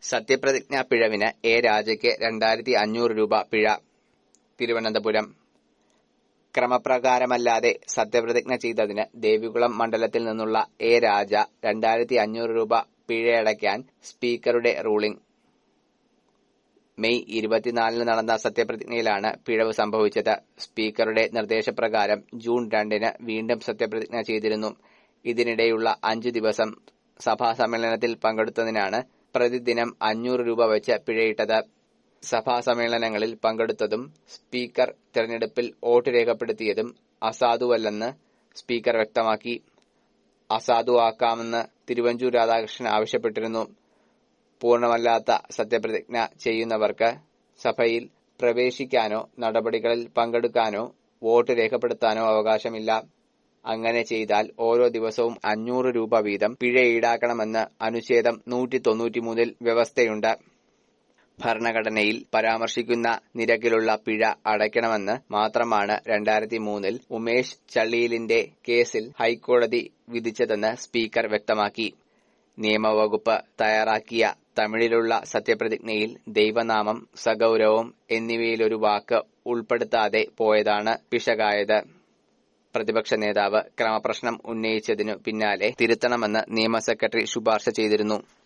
സത്യപ്രതിജ്ഞാ പിഴവിന് എ രാജയ്ക്ക് രണ്ടായിരത്തി അഞ്ഞൂറ് രൂപ പിഴ തിരുവനന്തപുരം ക്രമപ്രകാരമല്ലാതെ സത്യപ്രതിജ്ഞ ചെയ്തതിന് ദേവികുളം മണ്ഡലത്തിൽ നിന്നുള്ള എ രാജ രണ്ടായിരത്തി അഞ്ഞൂറ് രൂപ പിഴയടയ്ക്കാൻ സ്പീക്കറുടെ റൂളിംഗ് മെയ് ഇരുപത്തിനാലിന് നടന്ന സത്യപ്രതിജ്ഞയിലാണ് പിഴവ് സംഭവിച്ചത് സ്പീക്കറുടെ നിർദ്ദേശപ്രകാരം ജൂൺ രണ്ടിന് വീണ്ടും സത്യപ്രതിജ്ഞ ചെയ്തിരുന്നു ഇതിനിടെയുള്ള അഞ്ചു ദിവസം സഭാ സമ്മേളനത്തിൽ പങ്കെടുത്തതിനാണ് പ്രതിദിനം അഞ്ഞൂറ് രൂപ വെച്ച് പിഴയിട്ടത് സഭാ സമ്മേളനങ്ങളിൽ പങ്കെടുത്തതും സ്പീക്കർ തെരഞ്ഞെടുപ്പിൽ വോട്ട് രേഖപ്പെടുത്തിയതും അസാധുവല്ലെന്ന് സ്പീക്കർ വ്യക്തമാക്കി അസാധുവാക്കാമെന്ന് തിരുവഞ്ചൂർ രാധാകൃഷ്ണൻ ആവശ്യപ്പെട്ടിരുന്നു പൂർണ്ണമല്ലാത്ത സത്യപ്രതിജ്ഞ ചെയ്യുന്നവർക്ക് സഭയിൽ പ്രവേശിക്കാനോ നടപടികളിൽ പങ്കെടുക്കാനോ വോട്ട് രേഖപ്പെടുത്താനോ അവകാശമില്ല അങ്ങനെ ചെയ്താൽ ഓരോ ദിവസവും അഞ്ഞൂറ് രൂപ വീതം പിഴ ഈടാക്കണമെന്ന് അനുച്ഛേദം നൂറ്റി തൊണ്ണൂറ്റിമൂന്നിൽ വ്യവസ്ഥയുണ്ട് ഭരണഘടനയിൽ പരാമർശിക്കുന്ന നിരക്കിലുള്ള പിഴ അടയ്ക്കണമെന്ന് മാത്രമാണ് രണ്ടായിരത്തി മൂന്നിൽ ഉമേഷ് ചള്ളിയിലിന്റെ കേസിൽ ഹൈക്കോടതി വിധിച്ചതെന്ന് സ്പീക്കർ വ്യക്തമാക്കി നിയമവകുപ്പ് തയ്യാറാക്കിയ തമിഴിലുള്ള സത്യപ്രതിജ്ഞയിൽ ദൈവനാമം സഗൗരവം എന്നിവയിലൊരു വാക്ക് ഉൾപ്പെടുത്താതെ പോയതാണ് പിശകായത് പ്രതിപക്ഷ നേതാവ് ക്രമപ്രശ്നം ഉന്നയിച്ചതിനു പിന്നാലെ തിരുത്തണമെന്ന് നിയമ സെക്രട്ടറി ശുപാർശ ചെയ്തിരുന്നു